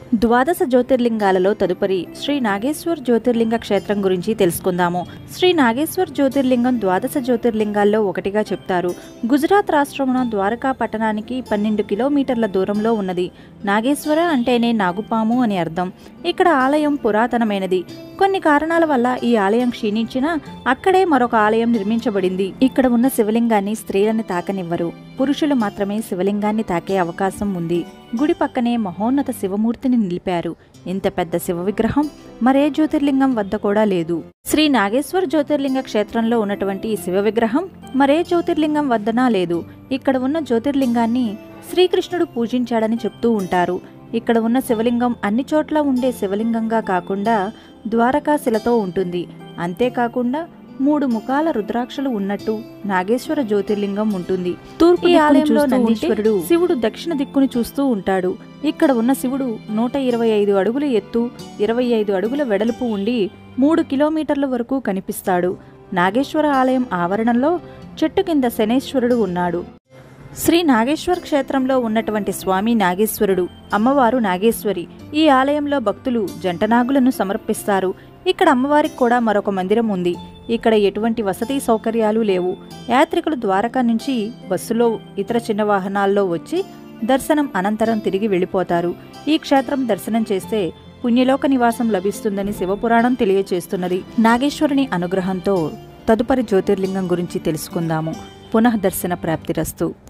ద్వాదశ జ్యోతిర్లింగాలలో తదుపరి శ్రీ నాగేశ్వర్ జ్యోతిర్లింగ క్షేత్రం గురించి తెలుసుకుందాము శ్రీ నాగేశ్వర్ జ్యోతిర్లింగం ద్వాదశ జ్యోతిర్లింగాల్లో ఒకటిగా చెప్తారు గుజరాత్ రాష్ట్రమున ద్వారకా పట్టణానికి పన్నెండు కిలోమీటర్ల దూరంలో ఉన్నది నాగేశ్వర అంటేనే నాగుపాము అని అర్థం ఇక్కడ ఆలయం పురాతనమైనది కొన్ని కారణాల వల్ల ఈ ఆలయం క్షీణించినా అక్కడే మరొక ఆలయం నిర్మించబడింది ఇక్కడ ఉన్న శివలింగాన్ని స్త్రీలను తాకనివ్వరు పురుషులు మాత్రమే శివలింగాన్ని తాకే అవకాశం ఉంది గుడి పక్కనే మహోన్నత శివమూర్తిని నిలిపారు ఇంత పెద్ద శివ విగ్రహం మరే జ్యోతిర్లింగం వద్ద కూడా లేదు శ్రీ నాగేశ్వర్ జ్యోతిర్లింగ క్షేత్రంలో ఉన్నటువంటి ఈ శివ విగ్రహం మరే జ్యోతిర్లింగం వద్దనా లేదు ఇక్కడ ఉన్న జ్యోతిర్లింగాన్ని శ్రీకృష్ణుడు పూజించాడని చెప్తూ ఉంటారు ఇక్కడ ఉన్న శివలింగం అన్ని చోట్ల ఉండే శివలింగంగా కాకుండా ద్వారకా శిలతో ఉంటుంది అంతేకాకుండా మూడు ముఖాల రుద్రాక్షలు ఉన్నట్టు నాగేశ్వర జ్యోతిర్లింగం ఉంటుంది తూర్పు ఈ ఆలయంలో చూస్తూ నందీశ్వరుడు శివుడు దక్షిణ దిక్కును చూస్తూ ఉంటాడు ఇక్కడ ఉన్న శివుడు నూట ఇరవై ఐదు అడుగుల ఎత్తు ఇరవై ఐదు అడుగుల వెడల్పు ఉండి మూడు కిలోమీటర్ల వరకు కనిపిస్తాడు నాగేశ్వర ఆలయం ఆవరణంలో చెట్టు కింద శనేశ్వరుడు ఉన్నాడు శ్రీ నాగేశ్వర్ క్షేత్రంలో ఉన్నటువంటి స్వామి నాగేశ్వరుడు అమ్మవారు నాగేశ్వరి ఈ ఆలయంలో భక్తులు జంటనాగులను సమర్పిస్తారు ఇక్కడ అమ్మవారికి కూడా మరొక మందిరం ఉంది ఇక్కడ ఎటువంటి వసతి సౌకర్యాలు లేవు యాత్రికులు ద్వారకా నుంచి బస్సులో ఇతర చిన్న వాహనాల్లో వచ్చి దర్శనం అనంతరం తిరిగి వెళ్ళిపోతారు ఈ క్షేత్రం దర్శనం చేస్తే పుణ్యలోక నివాసం లభిస్తుందని శివపురాణం తెలియచేస్తున్నది నాగేశ్వరుని అనుగ్రహంతో తదుపరి జ్యోతిర్లింగం గురించి తెలుసుకుందాము పునః దర్శన ప్రాప్తిరస్తు